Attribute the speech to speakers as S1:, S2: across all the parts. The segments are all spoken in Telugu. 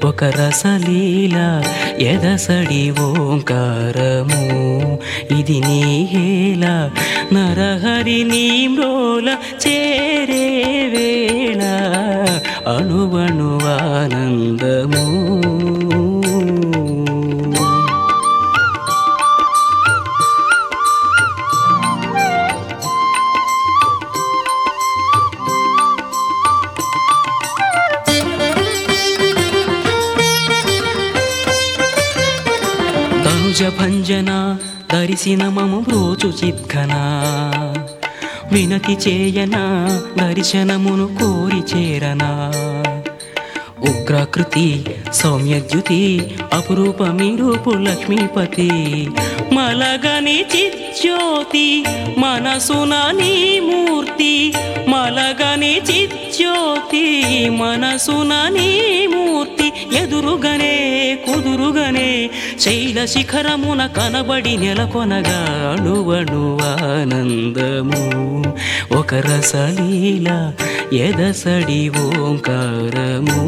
S1: ఒక రసలీల ఎదసడి ఓంకారము ఇది నీ హేళ నరహరి నీ మ్రోల చేరే వేళ అణువణువానందము తనుజ భంజన దరిసిన మము బ్రోచు చిత్కన వినతి చేయన దర్శనమును కోరి చేరనా ఉగ్రాకృతి సౌమ్యద్యుతి అపురూపమి రూపు లక్ష్మీపతి మలగని చిజ్యోతి మనసున నీ మూర్తి మలగని చిజ్యోతి మనసున నీ మూర్తి ఎదురుగనే కుదురుగనే శైల శిఖరమున కనబడి నెలకొనగా అణువణువానందము ఒక రసలీల ఎదసడి ఓంకారము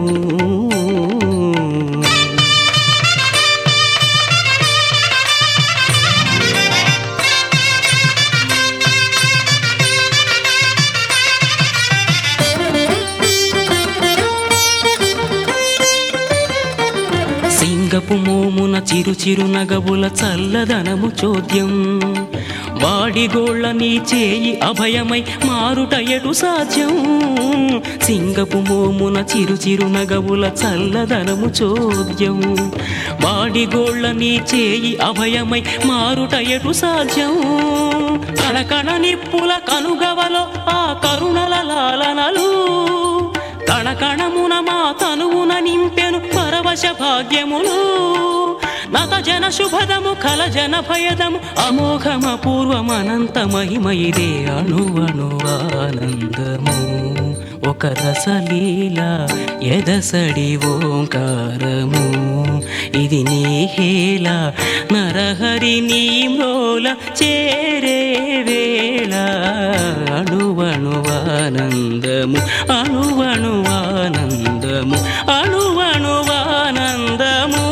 S1: సింగపు మోమున చిరు చిరు నగవుల చల్లదనము చోద్యం వాడిగోళ్ళ నీ చేయి అభయమై మారుట ఎటు సాధ్యం సింగపు మోమున చిరు చిరు నగవుల చల్లదనము చోద్యం వాడిగోళ్ళ నీ చేయి అభయమై మారుట ఎటు సాధ్యం కణకణ నిప్పుల కనుగవలో ఆ కరుణల లాలనలు కణకణమున మా తనువున నింపెను పరవశ భాగ్యములు నత జన శుభదము కల జన భయదము అమోఘమ పూర్వమనంత మహిమయిదే అణువణువానందము ఒక రసలీల ఎదసడి ఓంకారము ఇది నీ హేళ నరహరి నీ మ్రోల చేరే వేళ అణువణువానందము అణువణువానందము అణువణువానందము